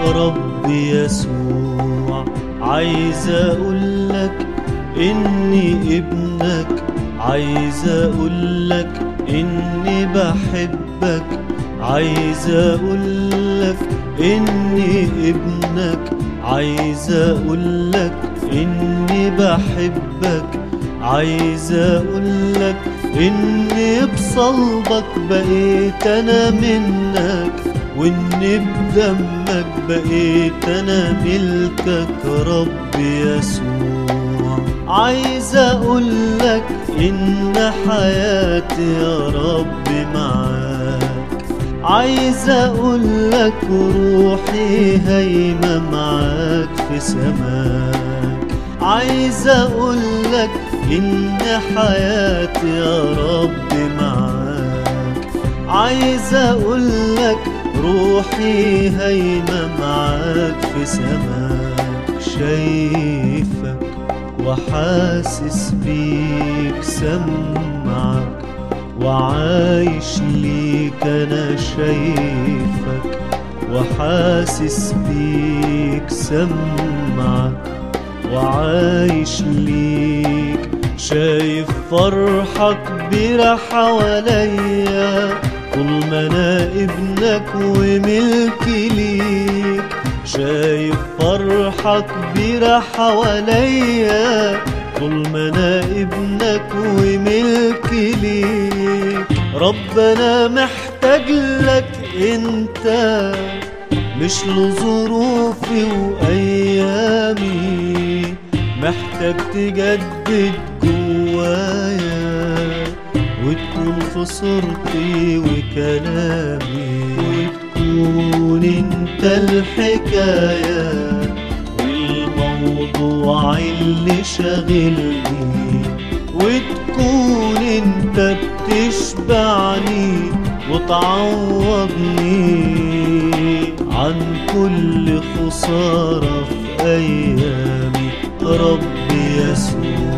رب يسوع عايز اقولك اني ابنك عايز اقولك اني بحبك عايز اقولك اني ابنك عايز اقولك اني بحبك عايز اقولك اني بصلبك بقيت انا منك واني بدمك بقيت انا ملكك رب يسوع عايز اقولك ان حياتي يا رب معاك عايز اقولك روحي هايمة معاك في سماك عايز اقولك ان حياتي يا رب معاك عايز اقولك روحي هايمة معاك في سماك شايفك وحاسس بيك سمعك وعايش ليك انا شايفك وحاسس بيك سمعك وعايش ليك شايف فرحك كبيرة حواليا طول ما انا ابنك وملكي ليك شايف فرحة كبيرة حواليا طول ما انا ابنك وملكي ليك ربنا محتاج لك انت مش لظروفي وايامي محتاج تجدد جوايا وتكون في صورتي وكلامي وتكون انت الحكاية والموضوع اللي شاغلني وتكون انت بتشبعني وتعوضني عن كل خسارة في أيامي رب يسوع